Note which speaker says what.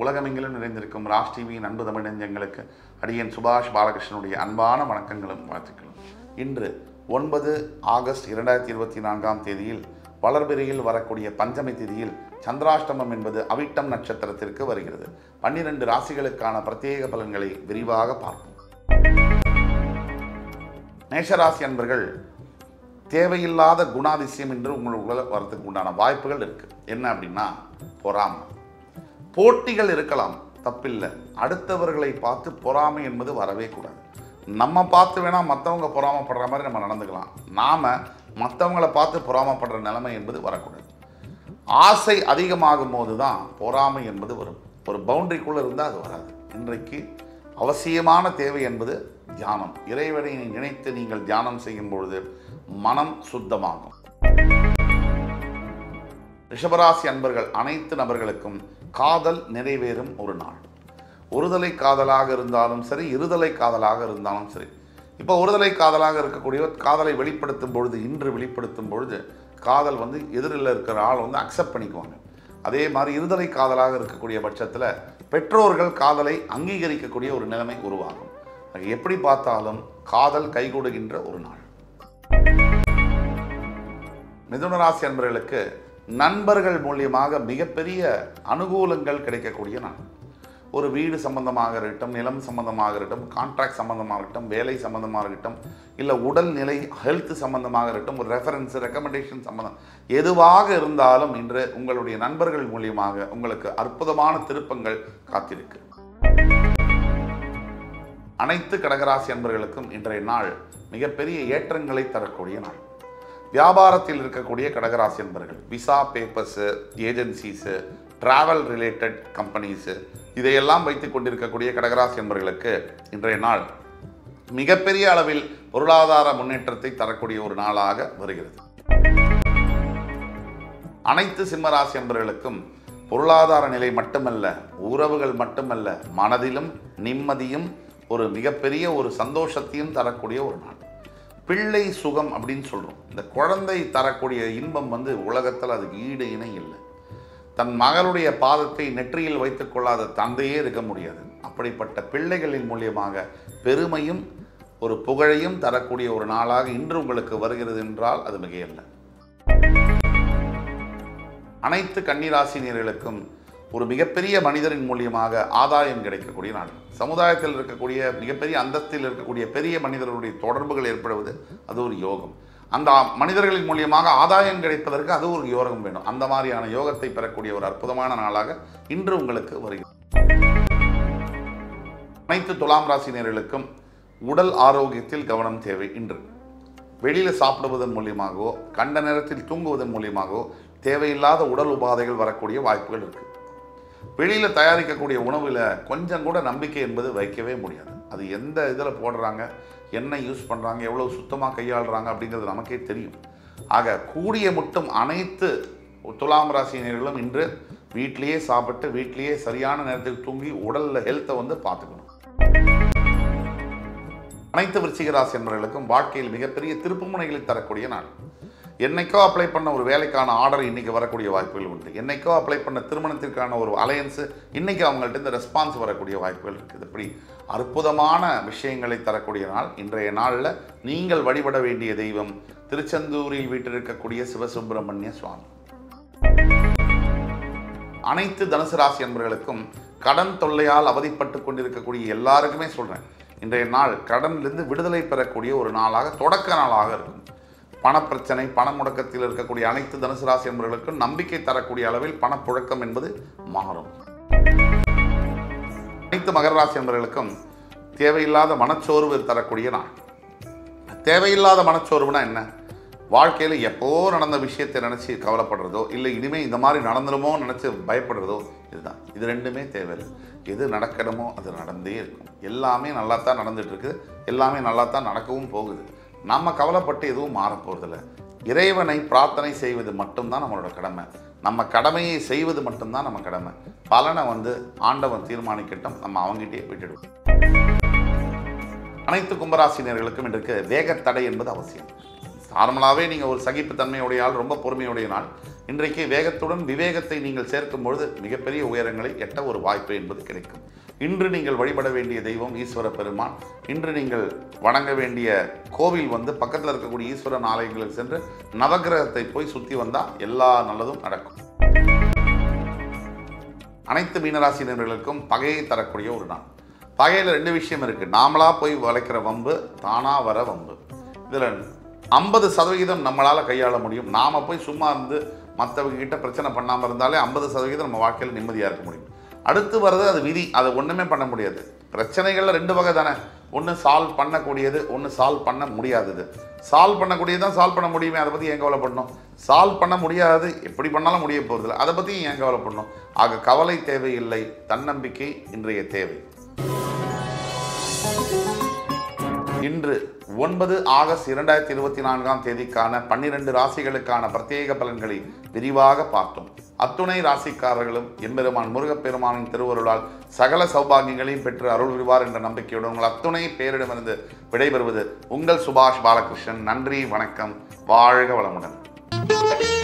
Speaker 1: உலகமெங்கிலும் நிறைந்திருக்கும் ராஷ் டிவியின் அன்பு தமிழ் நெஞ்சங்களுக்கு அடியன் சுபாஷ் பாலகிருஷ்ணனுடைய அன்பான வணக்கங்களும் வாழ்த்துக்களும் இன்று ஒன்பது ஆகஸ்ட் இரண்டாயிரத்தி இருபத்தி நான்காம் தேதியில் வளர்பிறையில் வரக்கூடிய பஞ்சமி திதியில் சந்திராஷ்டமம் என்பது அவிட்டம் நட்சத்திரத்திற்கு வருகிறது பன்னிரண்டு ராசிகளுக்கான பிரத்யேக பலன்களை விரிவாக பார்ப்போம் மேஷராசி அன்பர்கள் தேவையில்லாத குணாதிசயம் என்று உங்களுக்குள்ள வரதுக்கு உண்டான வாய்ப்புகள் இருக்கு என்ன அப்படின்னா பொறாமை போட்டிகள் இருக்கலாம் தப்பில்லை அடுத்தவர்களை பார்த்து பொறாமை என்பது வரவே கூடாது நம்ம பார்த்து வேணா மற்றவங்க பொறாமப்படுற மாதிரி நம்ம நடந்துக்கலாம் நாம மற்றவங்கள பார்த்து பொறாமப்படுற நிலைமை என்பது வரக்கூடாது ஆசை அதிகமாகும் போது தான் பொறாமை என்பது வரும் ஒரு பவுண்டரிக்குள்ளே இருந்தால் அது வராது இன்றைக்கு அவசியமான தேவை என்பது தியானம் இறைவனை நினைத்து நீங்கள் தியானம் செய்யும் பொழுது மனம் சுத்தமாகும் ரிஷபராசி அன்பர்கள் அனைத்து நபர்களுக்கும் காதல் நிறைவேறும் ஒரு நாள் ஒருதலை காதலாக இருந்தாலும் சரி இருதலை காதலாக இருந்தாலும் சரி இப்போ ஒருதலை காதலாக இருக்கக்கூடியவர் காதலை வெளிப்படுத்தும் பொழுது இன்று வெளிப்படுத்தும் பொழுது காதல் வந்து எதிரில் இருக்கிற ஆள் வந்து அக்செப்ட் பண்ணிக்குவாங்க அதே மாதிரி இருதலை காதலாக இருக்கக்கூடிய பட்சத்தில் பெற்றோர்கள் காதலை அங்கீகரிக்கக்கூடிய ஒரு நிலைமை உருவாகும் அது எப்படி பார்த்தாலும் காதல் கைகூடுகின்ற ஒரு நாள் மிதுன ராசி அன்பர்களுக்கு நண்பர்கள் மூலியமாக மிகப்பெரிய அனுகூலங்கள் கிடைக்கக்கூடிய நாள் ஒரு வீடு சம்பந்தமாக இருக்கட்டும் நிலம் சம்பந்தமாக இருக்கட்டும் கான்ட்ராக்ட் சம்பந்தமாக இருக்கட்டும் வேலை சம்பந்தமாக இருக்கட்டும் இல்லை உடல்நிலை ஹெல்த் சம்பந்தமாக இருக்கட்டும் ஒரு ரெஃபரன்ஸ் ரெக்கமெண்டேஷன் சம்பந்தம் எதுவாக இருந்தாலும் இன்று உங்களுடைய நண்பர்கள் மூலியமாக உங்களுக்கு அற்புதமான திருப்பங்கள் காத்திருக்கு அனைத்து கடகராசி அன்பர்களுக்கும் இன்றைய நாள் மிகப்பெரிய ஏற்றங்களை தரக்கூடிய நாள் வியாபாரத்தில் இருக்கக்கூடிய கடகராசி அன்பர்கள் visa papers agencies travel related companies இதையெல்லாம் வைத்துக் கொண்டிருக்கக்கூடிய கடகராசி அன்பர்களுக்கு இன்றைய நாள் மிகப்பெரிய அளவில் பொருளாதார முன்னேற்றத்தை தரக்கூடிய ஒரு நாளாக வருகிறது அனைத்து சிம்மராசி அன்பர்களுக்கும் பொருளாதார நிலை மட்டுமல்ல உறவுகள் மட்டுமல்ல மனதிலும் நிம்மதியும் ஒரு மிகப்பெரிய ஒரு சந்தோஷத்தையும் தரக்கூடிய ஒரு நாள் பிள்ளை சுகம் அப்படின்னு சொல்கிறோம் இந்த குழந்தை தரக்கூடிய இன்பம் வந்து உலகத்தில் அதுக்கு ஈடு இணை இல்லை தன் மகளுடைய பாதத்தை நெற்றியில் வைத்துக் கொள்ளாத தந்தையே இருக்க முடியாது அப்படிப்பட்ட பிள்ளைகளின் மூலியமாக பெருமையும் ஒரு புகழையும் தரக்கூடிய ஒரு நாளாக இன்று உங்களுக்கு வருகிறது என்றால் அது மிகையல்ல அனைத்து கன்னிராசினியர்களுக்கும் ஒரு மிகப்பெரிய மனிதரின் மூலியமாக ஆதாயம் கிடைக்கக்கூடிய நாள் சமுதாயத்தில் இருக்கக்கூடிய மிகப்பெரிய அந்தஸ்தில் இருக்கக்கூடிய பெரிய மனிதர்களுடைய தொடர்புகள் ஏற்படுவது அது ஒரு யோகம் அந்த மனிதர்களின் மூலியமாக ஆதாயம் கிடைப்பதற்கு அது ஒரு யோகம் வேணும் அந்த மாதிரியான யோகத்தை பெறக்கூடிய ஒரு அற்புதமான நாளாக இன்று உங்களுக்கு வருகிறது அனைத்து துலாம் ராசினியர்களுக்கும் உடல் ஆரோக்கியத்தில் கவனம் தேவை இன்று வெளியில் சாப்பிடுவதன் மூலியமாகவோ கண்ட நேரத்தில் தூங்குவதன் மூலியமாகவோ தேவையில்லாத உடல் உபாதைகள் வரக்கூடிய வாய்ப்புகள் இருக்குது வெளியில் தயாரிக்கக்கூடிய உணவில் கொஞ்சம் கூட நம்பிக்கை என்பது வைக்கவே முடியாது அது எந்த இதில் போடுறாங்க என்ன யூஸ் பண்ணுறாங்க எவ்வளோ சுத்தமாக கையாளுறாங்க அப்படிங்கிறது நமக்கே தெரியும் ஆக கூடிய மட்டும் அனைத்து துலாம் ராசினியர்களும் இன்று வீட்டிலேயே சாப்பிட்டு வீட்டிலேயே சரியான நேரத்துக்கு தூங்கி உடலில் ஹெல்த்தை வந்து பார்த்துக்கணும் அனைத்து விருச்சிக ராசி என்பவர்களுக்கும் வாழ்க்கையில் மிகப்பெரிய திருப்புமுனைகளை தரக்கூடிய நாள் என்னைக்கோ அப்ளை பண்ண ஒரு வேலைக்கான ஆர்டர் இன்னைக்கு வரக்கூடிய வாய்ப்புகள் உண்டு என்னைக்கோ அப்ளை பண்ண திருமணத்திற்கான ஒரு அலையன்ஸு இன்னைக்கு அவங்கள்ட்ட இந்த ரெஸ்பான்ஸ் வரக்கூடிய வாய்ப்புகள் இருக்குது இப்படி அற்புதமான விஷயங்களை தரக்கூடிய நாள் இன்றைய நாளில் நீங்கள் வழிபட வேண்டிய தெய்வம் திருச்செந்தூரில் வீட்டிருக்கக்கூடிய சிவசுப்பிரமணிய சுவாமி அனைத்து தனுசு ராசி என்பவர்களுக்கும் கடன் தொல்லையால் அவதிப்பட்டு கொண்டிருக்கக்கூடிய எல்லாருக்குமே சொல்கிறேன் இன்றைய நாள் கடனிலிருந்து விடுதலை பெறக்கூடிய ஒரு நாளாக தொடக்க நாளாக இருக்கும் பணப்பிரச்சனை பண முடக்கத்தில் இருக்கக்கூடிய அனைத்து தனுசு ராசி என்பவர்களுக்கும் நம்பிக்கை தரக்கூடிய அளவில் பணப்புழக்கம் என்பது மாறும் அனைத்து மகர ராசி என்பவர்களுக்கும் தேவையில்லாத மனச்சோர்வு தரக்கூடிய நாள் தேவையில்லாத மனச்சோர்வுனா என்ன வாழ்க்கையில் எப்போ நடந்த விஷயத்தை நினச்சி கவலைப்படுறதோ இல்லை இனிமேல் இந்த மாதிரி நடந்துருமோ நினச்சி பயப்படுறதோ இதுதான் இது ரெண்டுமே தேவையில்லை எது நடக்கணுமோ அது நடந்தே இருக்கும் எல்லாமே நல்லா தான் நடந்துட்டு இருக்கு எல்லாமே நல்லா தான் நடக்கவும் போகுது நம்ம கவலைப்பட்டு எதுவும் மாறப்போகிறதில்ல இறைவனை பிரார்த்தனை செய்வது மட்டும்தான் நம்மளோட கடமை நம்ம கடமையை செய்வது மட்டும்தான் நம்ம கடமை பலனை வந்து ஆண்டவன் தீர்மானிக்கட்டும் நம்ம அவங்ககிட்டயே விட்டுடுவோம் அனைத்து கும்பராசினியர்களுக்கும் இன்றைக்கு வேகத்தடை என்பது அவசியம் நார்மலாகவே நீங்கள் ஒரு சகிப்புத்தன்மையுடைய ஆள் ரொம்ப பொறுமையுடைய நாள் இன்றைக்கு வேகத்துடன் விவேகத்தை நீங்கள் சேர்க்கும் பொழுது மிகப்பெரிய உயரங்களை எட்ட ஒரு வாய்ப்பு என்பது கிடைக்கும் இன்று நீங்கள் வழிபட வேண்டிய தெய்வம் ஈஸ்வர பெருமான் இன்று நீங்கள் வணங்க வேண்டிய கோவில் வந்து பக்கத்தில் இருக்கக்கூடிய ஈஸ்வரன் ஆலயங்களுக்கு சென்று நவக்கிரகத்தை போய் சுற்றி வந்தால் எல்லா நல்லதும் நடக்கும் அனைத்து மீனராசினர்களுக்கும் பகையை தரக்கூடிய ஒரு நாள் பகையில் ரெண்டு விஷயம் இருக்குது நாமளா போய் வளைக்கிற வம்பு தானா வர வம்பு இதில் ஐம்பது சதவிகிதம் நம்மளால் கையாள முடியும் நாம் போய் சும்மா இருந்து மற்றவங்க கிட்ட பிரச்சனை பண்ணாமல் இருந்தாலே ஐம்பது சதவிகிதம் நம்ம வாழ்க்கையில் நிம்மதியாக இருக்க முடியும் அடுத்து வர்றது அது விதி அதை ஒன்றுமே பண்ண முடியாது பிரச்சனைகளில் ரெண்டு வகை தானே ஒன்று சால்வ் பண்ணக்கூடியது ஒன்று சால்வ் பண்ண முடியாதது சால்வ் பண்ணக்கூடியது தான் சால்வ் பண்ண முடியுமே அதை பற்றி ஏன் கவலைப்படணும் சால்வ் பண்ண முடியாது எப்படி பண்ணாலும் முடிய போகிறதில்ல அதை பற்றி ஏன் கவலைப்படணும் ஆக கவலை தேவையில்லை தன்னம்பிக்கை இன்றைய தேவை இன்று ஒன்பது ஆகஸ்ட் இரண்டாயிரத்தி இருபத்தி நான்காம் தேதிக்கான பன்னிரண்டு ராசிகளுக்கான பிரத்யேக பலன்களை விரிவாக பார்த்தோம் அத்துணை ராசிக்காரர்களும் எம்பெருமான் முருகப்பெருமானின் திருவருளால் சகல சௌபாகியங்களையும் பெற்று அருள் புரிவார் என்ற நம்பிக்கையுடன் உங்கள் அத்துணை பேரிடமிருந்து விடைபெறுவது உங்கள் சுபாஷ் பாலகிருஷ்ணன் நன்றி வணக்கம் வாழ்க வளமுடன்